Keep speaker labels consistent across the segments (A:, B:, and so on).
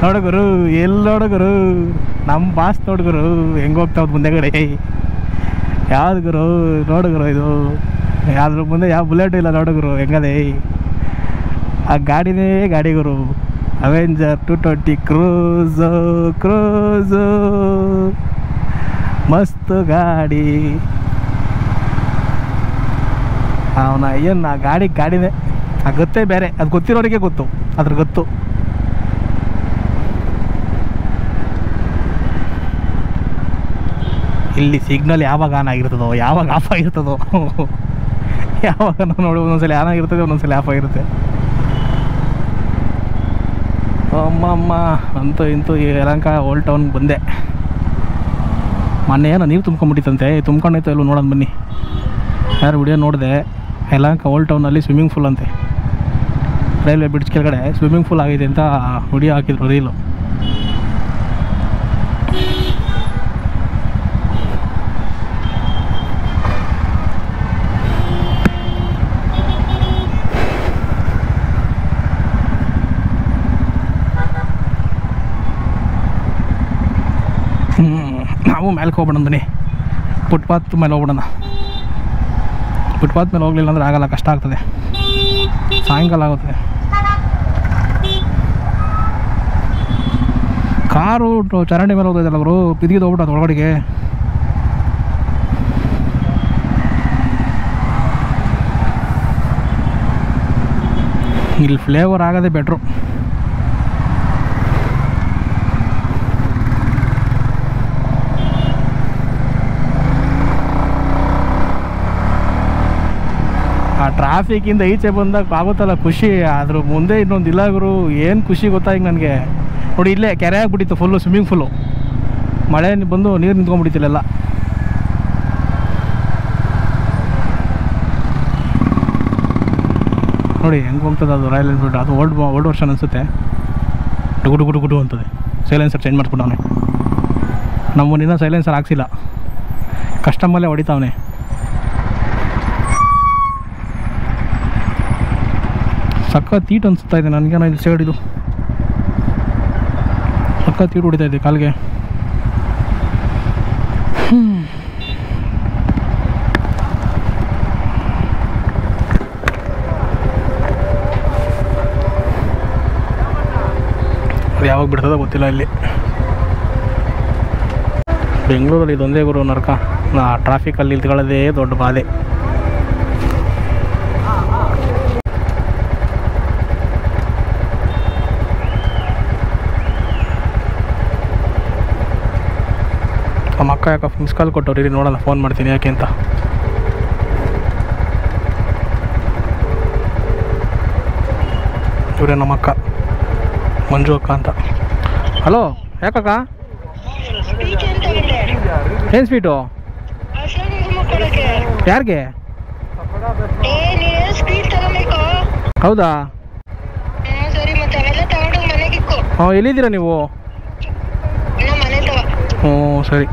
A: ನೋಡುಗರು ಎಲ್ಲಿ ನೋಡುಗರು ನಮ್ಮ ಬಾಸ್ ನೋಡುಗರು ಹೆಂಗೆ ಹೋಗ್ತಾವ್ ಮುಂದೆಗಡೆ ಯಾವ್ದು ಗುರು ನೋಡುಗರು ಇದು ಯಾವ್ದ್ರ ಮುಂದೆ ಯಾವ ಬುಲೆಟ್ ಇಲ್ಲ ನೋಡುಗರು ಹೆಂಗದೆ ಆ ಗಾಡಿನೇ ಗಾಡಿ ಗುರು Avenger two twenty cruise cruise ಮಸ್ತ್ ಗಾಡಿ ಅವನ ಏನು ಆ ಗಾಡಿ ಗಾಡಿನೇ ಆ ಗೊತ್ತೇ ಬೇರೆ ಅದು ಗೊತ್ತಿರೋರಿಗೆ ಗೊತ್ತು ಅದ್ರ ಗೊತ್ತು ಇಲ್ಲಿ ಸಿಗ್ನಲ್ ಯಾವಾಗ ಆನ್ ಆಗಿರ್ತದೋ ಯಾವಾಗ ಆಫ್ ಆಗಿರ್ತದೋ ಯಾವಾಗ ನಾವು ನೋಡಿ ಒಂದೊಂದ್ಸಲ ಆನ್ ಆಗಿರ್ತದೆ ಒಂದೊಂದ್ಸಲ ಆಫ್ ಆಗಿರುತ್ತೆ ಅಮ್ಮಮ್ಮ ಅಂತೂ ಇಂತೂ ಈ ಯಲಹಂಕ ಓಲ್ಡ್ ಟೌನ್ ಬಂದೆ ಮೊನ್ನೆ ಏನೋ ನೀರು ತುಂಬ್ಕೊಂಬಿಟ್ಟಿತ್ತಂತೆ ತುಂಬ್ಕೊಂಡೈತೋ ಎಲ್ಲೋ ನೋಡೋಣ ಬನ್ನಿ ಯಾರು ವಿಡಿಯೋ ನೋಡಿದೆ ಯಲಹಂಕ ಓಲ್ಡ್ ಟೌನಲ್ಲಿ ಸ್ವಿಮ್ಮಿಂಗ್ ಫೂಲ್ ಅಂತೆ ರೈಲ್ವೆ ಬ್ರಿಡ್ಜ್ ಕೆಳಗಡೆ ಸ್ವಿಮ್ಮಿಂಗ್ ಫೂಲ್ ಆಗಿದೆ ಅಂತ ವಿಡಿಯೋ ಹಾಕಿದ್ರು ರೀಲು ಹ್ಞೂ ನಾವು ಮೇಲ್ಕೆ ಹೋಗ್ಬಿಡೋಣ ಬನ್ನಿ ಫುಟ್ಪಾತ್ ಮೇಲೆ ಹೋಗ್ಬಿಡೋಣ ಫುಟ್ಪಾತ್ ಮೇಲೆ ಹೋಗ್ಲಿಲ್ಲ ಅಂದ್ರೆ ಆಗಲ್ಲ ಕಷ್ಟ ಆಗ್ತದೆ ಸಾಯಂಕಾಲ ಆಗುತ್ತದೆ ಕಾರು ಟ- ಚರಂಡಿ ಮೇಲೆ ಹೋಗ್ತದಲ್ಲ ಅವರು ಬಿದ್ದಿದ್ದು ಹೋಗ್ಬಿಟ್ಟು ಒಳಗಡೆಗೆ ಇಲ್ಲಿ ಫ್ಲೇವರ್ ಆಗೋದೇ ಬೆಟ್ರು ಆ ಟ್ರಾಫಿಕ್ಕಿಂದ ಈಚೆ ಬಂದಾಗ ಆಗುತ್ತಲ್ಲ ಖುಷಿ ಅದ್ರ ಮುಂದೆ ಇನ್ನೊಂದು ಇಲ್ಲ ಗುರು ಏನು ಖುಷಿ ಗೊತ್ತಾ ಈಗ ನನಗೆ ನೋಡಿ ಇಲ್ಲೇ ಕೆರೆ ಆಗ್ಬಿಟ್ಟಿತ್ತು ಫುಲ್ಲು ಸ್ವಿಮ್ಮಿಂಗ್ ಫುಲ್ಲು ಮಳೆ ನಿ- ಬಂದು ನೀರು ನಿಂತ್ಕೊಂಡ್ಬಿಟ್ಟಿತ್ತಿಲ್ಲೆಲ್ಲ ನೋಡಿ ಹೆಂಗೆ ಹೋಗ್ತದೆ ಅದು ರಾಯಲ್ ಎನ್ಫೀಲ್ಡ್ ಅದು ಓಲ್ಡ್ ಓಲ್ಡ್ ವರ್ಷನ್ ಅನಿಸುತ್ತೆ ಗುಡು ಗುಡು ಗುಡು ಅಂತದೆ ಸೈಲೆನ್ಸರ್ ಚೇಂಜ್ ಮಾಡಿಸ್ಬಿಟ್ಟವನೆ ನಮ್ಮನ್ನಿನ್ನ ಸೈಲೆನ್ಸರ್ ಹಾಕ್ಸಿಲ್ಲ ಕಸ್ಟಮಲ್ಲೇ ಹೊಡಿತಾವನೆ ಸಖತ್ ಈಟ್ ಅನಿಸ್ತಾ ಇದೆ ನನಗೇನೋ ಇದು ಸೈಡ್ ಇದು ಸಖತ್ ಈಟ್ ಹೊಡಿತಾ ಇದೆ ಕಾಲಿಗೆ ಅದು ಯಾವಾಗ ಬಿಡ್ತದೋ ಗೊತ್ತಿಲ್ಲ ಇಲ್ಲಿ ಬೆಂಗಳೂರಲ್ಲಿ ಇದೊಂದೇ ಗುರು ನರಕ ನಾ ಟ್ರಾಫಿಕಲ್ಲಿ ನಿಂತ್ಕೊಳ್ಳೋದೇ ದೊಡ್ಡ ಬಾಧೆ ನಮ್ಮ ಅಕ್ಕ ಯಾಕೆ ಮಿಸ್ ಕಾಲ್ ಕೊಟ್ಟವ್ರು ಇರಿ ನೋಡೋಣ ಫೋನ್ ಮಾಡ್ತೀನಿ ಯಾಕೆ ಅಂತ ಇವರೇ ನಮ್ಮ ಅಕ್ಕ ಮಂಜು ಅಕ್ಕ ಅಂತ ಹಲೋ ಯಾಕಕ್ಕ
B: ಸ್ಪೀಚ್ ಅಂತ ಇದೆ
A: ಏನು ಸ್ವೀಟು
B: ಅಶೋಕ ಕುಂಕುಮ ಕೊಡಕ್ಕೆ
A: ಯಾರಿಗೆ
B: ಏ ನೀನು ಸ್ಪೀಚ್ ತಗೋಬೇಕು
A: ಹೌದಾ
B: ಹ್ಮ್ ಸರಿ ಮತ್ತೆ ಅವೆಲ್ಲ ತಗೊಂಡೋಗಿ ಮನೆಗೆ ಇಕ್ಕು
A: ಹಾಂ ಎಲ್ಲಿದ್ದೀರಾ ನೀವು
B: ನಮ್ಮ ಮನೆ ತವ
A: ಹ್ಞೂ ಸರಿ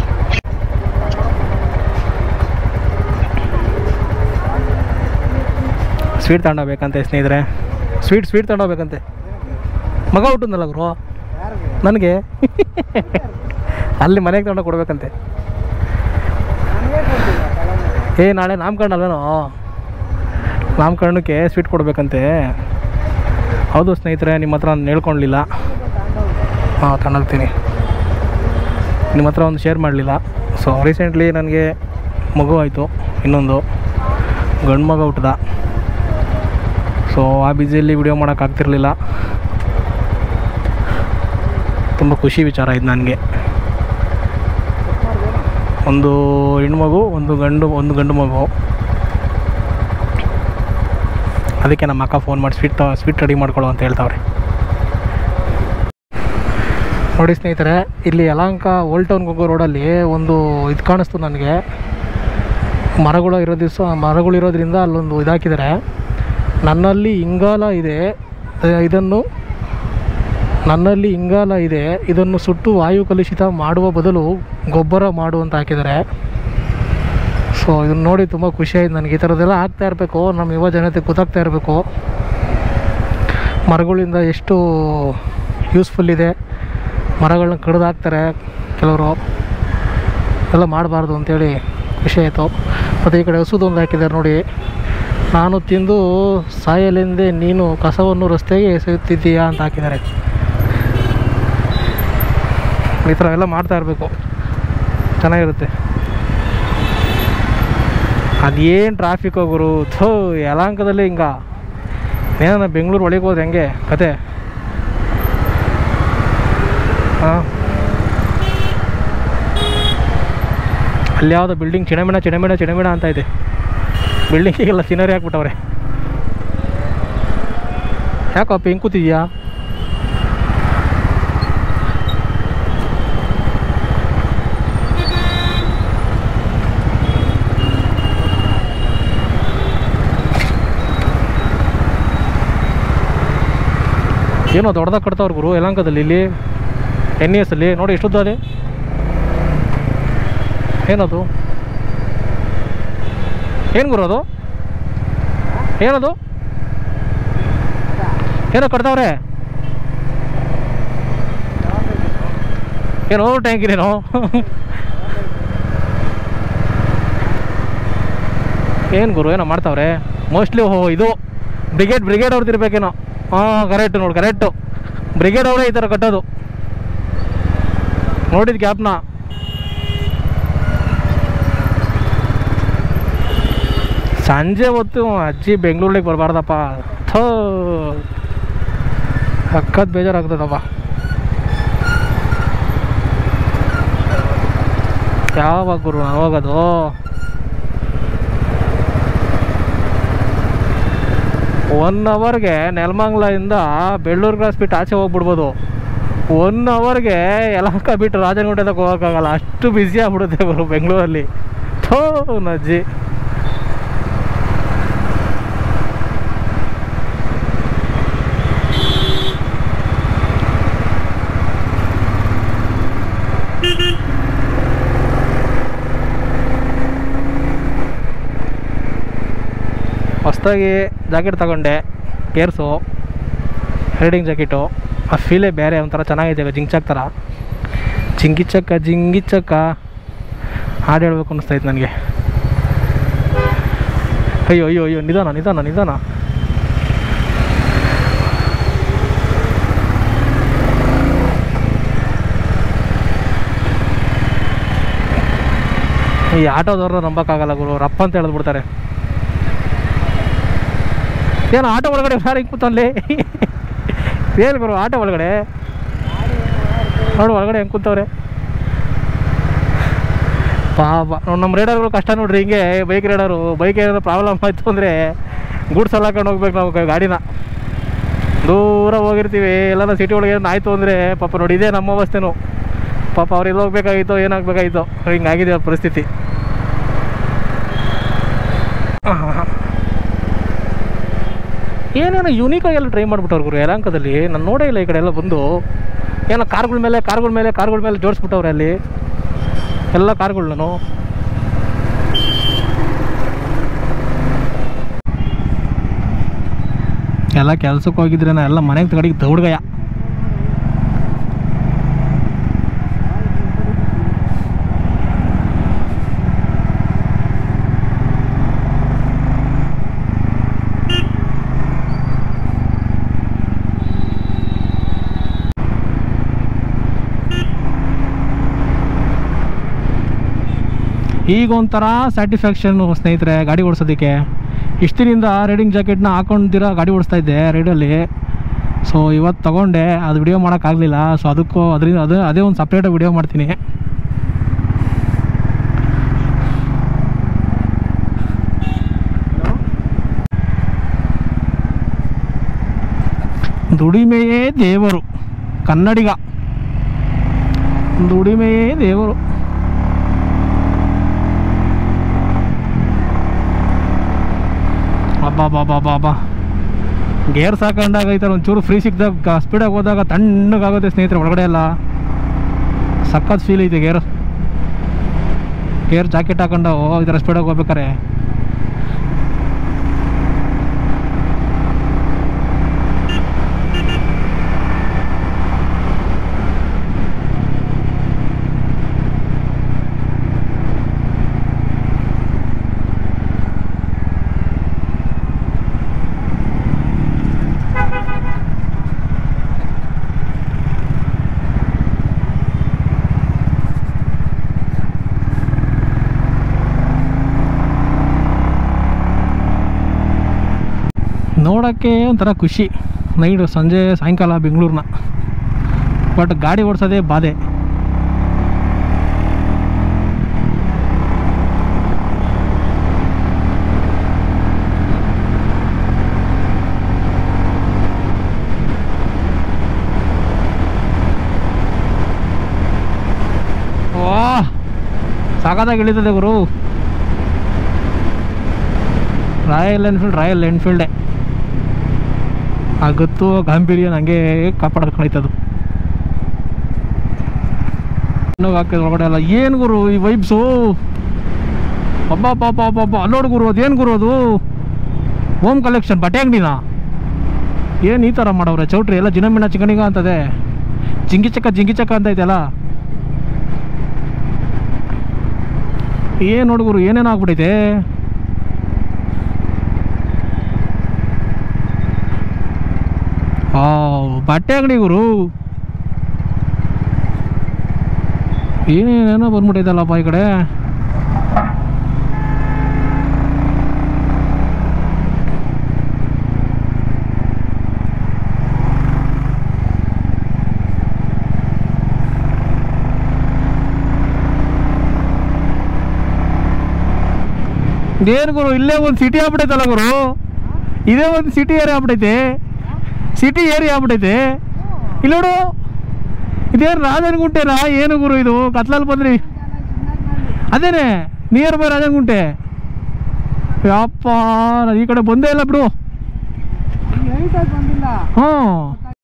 A: ಸ್ವೀಟ್ ತಗೊಂಡೋಗ್ಬೇಕಂತೆ ಸ್ನೇಹಿತರೆ ಸ್ವೀಟ್ ಸ್ವೀಟ್ ತಗೊಂಡೋಗ್ಬೇಕಂತೆ ಮಗ ಹುಟ್ಟಿದ್ನಲ್ಲ ಗುರು ನನಗೆ ಅಲ್ಲಿ ಮನೆಗೆ ತಗೊಂಡೋಗಿ ಕೊಡ್ಬೇಕಂತೆ ಏ ನಾಳೆ ನಾಮಕರಣ ಅಲ್ವೇನೋ ನಾಮಕರಣಕ್ಕೆ ಸ್ವೀಟ್ ಕೊಡ್ಬೇಕಂತೆ ಹೌದು ಸ್ನೇಹಿತರೆ ನಿಮ್ಮ ಹತ್ರ ನಾನು ಹೇಳ್ಕೊಳ್ಲಿಲ್ಲ ಹಾಂ ತಗೊಂಡೋಗ್ತೀನಿ ನಿಮ್ಮ ಹತ್ರ ಒಂದು ಶೇರ್ ಮಾಡಲಿಲ್ಲ ಸೊ ರೀಸೆಂಟ್ಲಿ ನನಗೆ ಮಗು ಆಯಿತು ಇನ್ನೊಂದು ಗಂಡು ಮಗ ಹುಟ್ಟದ ಸೊ ಆ ಬ್ಯುಸಿಯಲ್ಲಿ ವಿಡಿಯೋ ಮಾಡೋಕ್ಕಾಗ್ತಿರ್ಲಿಲ್ಲ ತುಂಬ ಖುಷಿ ವಿಚಾರ ಇದು ನನಗೆ ಒಂದು ಹೆಣ್ಮಗು ಒಂದು ಗಂಡು ಒಂದು ಗಂಡು ಮಗು ಅದಕ್ಕೆ ನಮ್ಮ ಅಕ್ಕ ಫೋನ್ ಮಾಡಿ ಸ್ವೀಟ್ ಸ್ವೀಟ್ ರೆಡಿ ಮಾಡ್ಕೊಳ್ಳೋ ಅಂತ ಹೇಳ್ತಾವ್ರೆ ನೋಡಿ ಸ್ನೇಹಿತರೆ ಇಲ್ಲಿ ಯಲಹಂಕ ಓಲ್ಡ್ ಟೌನ್ಗೆ ಹೋಗೋ ರೋಡಲ್ಲಿ ಒಂದು ಇದು ಕಾಣಿಸ್ತು ನನಗೆ ಮರಗಳು ಇರೋ ದಿವಸ ಮರಗಳು ಇರೋದ್ರಿಂದ ಅಲ್ಲೊಂದು ಇದಾಕಿದ್ದಾರೆ ನನ್ನಲ್ಲಿ ಇಂಗಾಲ ಇದೆ ಅಹ್, ಇದನ್ನು ನನ್ನಲ್ಲಿ ಇಂಗಾಲ ಇದೆ ಇದನ್ನು ಸುಟ್ಟು ವಾಯು ಕಲುಷಿತ ಮಾಡುವ ಬದಲು ಗೊಬ್ಬರ ಮಾಡು ಅಂತ ಹಾಕಿದ್ದಾರೆ ಸೊ ಇದನ್ನು ನೋಡಿ ತುಂಬ ಖುಷಿ ಆಯ್ತು ನನಗೆ ಈ ಥರದ್ದೆಲ್ಲ ಆಗ್ತಾ ಇರಬೇಕು ನಮ್ಮ ಯುವ ಜನತೆ ಗೊತ್ತಾಗ್ತಾ ಇರಬೇಕು ಮರಗಳಿಂದ ಎಷ್ಟು ಯೂಸ್ಫುಲ್ ಇದೆ ಮರಗಳನ್ನ ಕಡ್ದು ಹಾಕ್ತಾರೆ ಕೆಲವರು ಎಲ್ಲ ಮಾಡಬಾರ್ದು ಅಂತೇಳಿ ವಿಷಯ ಆಯಿತು ಮತ್ತು ಈ ಕಡೆ ಹಸುದೊಂದು ಹಾಕಿದ್ದಾರೆ ನೋಡಿ ನಾನು ತಿಂದು ಸಾಯಲೆಂದೇ ನೀನು ಕಸವನ್ನು ರಸ್ತೆಗೆ ಎಸೆಯುತ್ತಿದ್ದೀಯಾ ಅಂತ ಹಾಕಿದ್ದಾರೆ ಈ ಥರ ಎಲ್ಲ ಮಾಡ್ತಾ ಇರಬೇಕು ಚೆನ್ನಾಗಿರುತ್ತೆ ಅದೇನು ಟ್ರಾಫಿಕ್ ಗುರು ಥೋ ಯಲಾಂಕದಲ್ಲಿ ಹಿಂಗ ಏನ ಬೆಂಗಳೂರು ಒಳಗೆ ಹೋದ್ರೆ ಹೆಂಗೆ ಕತೆ ಹಾಂ ಅಲ್ಲಿ ಯಾವುದೋ ಬಿಲ್ಡಿಂಗ್ ಚಿಣಮಿಣ ಚಿಣಮಿಣ ಚಿಣಮಿಣ ಅಂತ ಇದೆ ಬಿಲ್ಡಿಂಗಿಗೆಲ್ಲ ಸಿನರಿ ಹಾಕ್ಬಿಟ್ಟವ್ರೆ ಯಾಕಪ್ಪ ಹಿಂಗೆ ಕೂತಿದ್ಯಾ ಏನೋ ದೊಡ್ಡದಾಗ ಕಟ್ತಾವ್ರು ಗುರು ಯಲಾಂಕದಲ್ಲಿ ಇಲ್ಲಿ ಎನ್ ಇ ಎಸ್ ಅಲ್ಲಿ ನೋಡಿ ಎಷ್ಟುದ್ದ ಅಲ್ಲಿ ಏನದು ಏನು ಗುರು ಅದು ಏನದು ಏನೋ ಕಟ್ತಾವ್ರೆ ಏನೋ ಟ್ಯಾಂಕಿನೇನೋ ಏನು ಗುರು ಏನೋ ಮಾಡ್ತಾವ್ರೆ ಮೋಸ್ಟ್ಲಿ ಓಹೋ ಇದು ಬ್ರಿಗೇಡ್ ಬ್ರಿಗೇಡ್ ಅವ್ರದ್ದು ಇರ್ಬೇಕೇನೋ ಹಾಂ ಕರೆಕ್ಟು ನೋಡಿ ಕರೆಕ್ಟು ಬ್ರಿಗೇಡ್ ಅವರೇ ಈ ಥರ ಕಟ್ಟೋದು ನೋಡಿದ ಗ್ಯಾಪ್ನ ಸಂಜೆ ಹೊತ್ತು ಅಜ್ಜಿ ಬೆಂಗಳೂರಿಗೆ ಬರಬಾರ್ದಪ್ಪ ಥೋ ಸಖತ್ ಬೇಜಾರಾಗ್ತದಪ್ಪ ಯಾವಾಗ ಗುರು ನಾನು ಹೋಗೋದು ಒನ್ ಅವರ್ಗೆ ನೆಲಮಂಗ್ಲದಿಂದ ಬೆಳ್ಳೂರು ಕ್ರಾಸ್ ಬಿಟ್ಟು ಆಚೆ ಹೋಗ್ಬಿಡ್ಬೋದು ಒನ್ ಅವರ್ಗೆ ಯಲಹಂಕ ಬಿಟ್ಟು ರಾಜನಗುಂಟೆ ತನಕ ಹೋಗೋಕ್ಕಾಗಲ್ಲ ಅಷ್ಟು ಬ್ಯುಸಿ ಆಗ್ಬಿಡುತ್ತೆ ಗುರು ಬೆಂಗಳೂರಲ್ಲಿ ಥೋ ನಜ್ಜಿ ಹೊಸ್ದಾಗಿ ಜಾಕೆಟ್ ತಗೊಂಡೆ ಕೇರ್ಸು ರೈಡಿಂಗ್ ಜಾಕೆಟು ಆ ಫೀಲೇ ಬೇರೆ ಒಂಥರ ಚೆನ್ನಾಗಿದೆ ಜಿಂಗ್ಚಕ್ ಥರ ಜಿಂಗಿಚಕ್ಕ ಜಿಂಗಿಚಕ್ಕ ಹಾಡು ಹೇಳ್ಬೇಕು ಅನ್ನಿಸ್ತೈತೆ ನನಗೆ ಅಯ್ಯೋ ಅಯ್ಯೋ ಅಯ್ಯೋ ನಿಧಾನ ನಿಧಾನ ನಿಧಾನ ಈ ಆಟೋದವ್ರನ್ನ ನಂಬಕ್ಕಾಗಲ್ಲ ಗುರು ರಪ್ಪ ಅಂತ ಹೇಳಿದ್ಬಿಡ್ತಾರೆ ಏನು ಆಟೋ ಒಳಗಡೆ ಯಾರು ಹಿಂಗೆ ಕೂತಲ್ಲಿ ಏನು ಗುರು ಆಟೋ ಒಳಗಡೆ ನೋಡು ಒಳಗಡೆ ಹೆಂಗೆ ಕೂತವ್ರೆ ಪಾಪ ನೋಡ್ ನಮ್ಮ ರೈಡರ್ಗಳು ಕಷ್ಟ ನೋಡ್ರಿ ಹಿಂಗೆ ಬೈಕ್ ರೈಡರು ಬೈಕ್ ಏನಾದ್ರು ಪ್ರಾಬ್ಲಮ್ ಆಯಿತು ಅಂದರೆ ಗೂಡ್ಸ್ ಎಲ್ಲ ಹಾಕೊಂಡು ಹೋಗ್ಬೇಕು ನಾವು ಗ- ಗಾಡಿನ ದೂರ ಹೋಗಿರ್ತೀವಿ ಎಲ್ಲಾರ ಸಿಟಿ ಒಳಗೆ ಏನು ಆಯಿತು ಅಂದರೆ ಪಾಪ ನೋಡಿ ಇದೇ ನಮ್ಮ ಅವಸ್ಥೆನೂ ಪಾಪ ಅವ್ರು ಇಲ್ಲಿ ಹೋಗ್ಬೇಕಾಗಿತ್ತು ಏನಾಗಬೇಕಾಗಿತ್ತು ಹಿಂಗಾಗಿದೆ ಅವ್ರ ಪರಿಸ್ಥಿತಿ ಏನೇನೋ ಯೂನಿಕಾಗಿ ಎಲ್ಲ ಟ್ರೈ ಮಾಡ್ಬಿಟ್ಟವ್ರು ಗುರು ಯಲಾಂಕದಲ್ಲಿ ನಾನು ನೋಡೇ ಇಲ್ಲ ಈ ಕಡೆ ಎಲ್ಲ ಬಂದು ಏನೋ ಕಾರ್ಗಳ ಮೇಲೆ ಕಾರ್ಗಳ ಮೇಲೆ ಕಾರ್ಗಳ ಮೇಲೆ ಜೋಡಿಸ್ಬಿಟ್ಟವ್ರೆ ಅಲ್ಲಿ ಎಲ್ಲ ಕಾರ್ಗಳ್ನು ಎಲ್ಲ ಕೆಲ್ಸಕ್ಕೆ ಹೋಗಿದ್ರೆ ನಾ ಎಲ್ಲ ಮನೆಗೆ ಕಡೆಗೆ ದೌಡ್ಗಯ ಈಗ ಒಂಥರ ಸ್ಯಾಟಿಸ್ಫ್ಯಾಕ್ಷನ್ ಸ್ನೇಹಿತರೆ ಗಾಡಿ ಓಡಿಸೋದಕ್ಕೆ ಇಷ್ಟು ದಿನದಿಂದ ರೈಡಿಂಗ್ ಜಾಕೆಟ್ನ ಹಾಕೊಂಡಿರ ಗಾಡಿ ಓಡಿಸ್ತಾ ಇದ್ದೆ ರೈಡಲ್ಲಿ ಸೊ ಇವತ್ತು ತಗೊಂಡೆ ಅದು ವಿಡಿಯೋ ಮಾಡೋಕ್ಕಾಗಲಿಲ್ಲ ಸೊ ಅದಕ್ಕೂ ಅದರಿಂದ ಅದು ಅದೇ ಒಂದು ಸಪ್ರೇಟಾಗಿ ವಿಡಿಯೋ ಮಾಡ್ತೀನಿ ದುಡಿಮೆಯೇ ದೇವರು ಕನ್ನಡಿಗ ದುಡಿಮೆಯೇ ದೇವರು ಅಬ್ಬಾ ಬಾಬಾ ಬಾಬಾ ಗೇರ್ ಸಾಕೊಂಡಾಗ ಈ ಥರ ಒಂಚೂರು ಫ್ರೀ ಸಿಕ್ಕಿದಾಗ ಸ್ಪೀಡಾಗಿ ಹೋದಾಗ ತಣ್ಣಗಾಗುತ್ತೆ ಸ್ನೇಹಿತರೆ ಒಳಗಡೆ ಎಲ್ಲ ಸಖತ್ ಫೀಲ್ ಐತೆ ಗೇರ್ ಗೇರ್ ಜಾಕೆಟ್ ಹಾಕೊಂಡು ಈ ಥರ ಸ್ಪೀಡಾಗಿ ಹೋಗ್ಬೇಕಾರೆ ನೋಡೋಕ್ಕೆ ಒಂಥರ ಖುಷಿ ನೈಟ್ ಸಂಜೆ ಸಾಯಂಕಾಲ ಬೆಂಗಳೂರನ್ನ ಬಟ್ ಗಾಡಿ ಓಡಿಸೋದೇ ಬಾಧೆ ವಾ ಸಾಕಾದಾಗ ಇಳಿತದೆ ಗುರು ರಾಯಲ್ ಎನ್ಫೀಲ್ಡ್ ರಾಯಲ್ ಎನ್ಫೀಲ್ಡೇ ಆ ಗತ್ತು ಗಾಂಭೀರ್ಯ ನನಗೆ ಕಾಪಾಡ್ಕೊಂಡೈತದು ಇನ್ನೂ ಹಾಕಿದ ಒಳಗಡೆ ಅಲ್ಲ ಏನು ಗುರು ಈ ವೈಬ್ಸು ಅಬ್ಬಾ ಪಾಪ ಪಾಪ ಅಲ್ಲೋಡು ಗುರು ಅದೇನು ಗುರು ಅದು ಹೋಮ್ ಕಲೆಕ್ಷನ್ ಬಟ್ಟೆ ಅಂಗಡಿನಾ ಏನು ಈ ಥರ ಮಾಡವ್ರೆ ಚೌಟ್ರಿ ಎಲ್ಲ ಜಿನಮಿನ ಚಿಕಣಿಗ ಅಂತದೆ ಜಿಂಗಿ ಚಕ್ಕ ಜಿಂಗಿ ಚಕ್ಕ ಅಂತ ಐತಲ್ಲ ಏನು ನೋಡು ಗುರು ಏನೇನು ಆಗ್ಬಿಟ್ಟೈತೆ ಆ ಬಟ್ಟೆ ಅಂಗಡಿ ಗುರು ಏನೇನೇನೋ ಬಂದ್ಬಿಟ್ಟೈತಲ್ಲಪ್ಪ ಈ ಕಡೆ ಇದೇನು ಗುರು ಇಲ್ಲೇ ಒಂದು ಸಿಟಿ ಆಗ್ಬಿಟ್ಟೈತಲ್ಲ ಗುರು ಇದೇ ಒಂದು ಸಿಟಿ ಏರಿಯಾ ಆಗ್ಬಿಟ್ಟೈತೆ ಸಿಟಿ ಏರಿಯಾ ಆಗ್ಬಿಟ್ಟೈತೆ ಇಲ್ಲಿ ನೋಡು ಇದೇನು ರಾಜನಗುಂಟೆನಾ ಏನು ಗುರು ಇದು ಕತ್ಲಲ್ಲಿ ಬಂದ್ರಿ ಅದೇನೆ ನಿಯರ್ ಬೈ ರಾಜನಗುಂಟೆ ಯಪ್ಪ ನಾನು ಈ ಕಡೆ ಬಂದೇ ಇಲ್ಲ ಬಿಡು
C: ಬಂದಿಲ್ಲ
A: ಹ್ಞೂ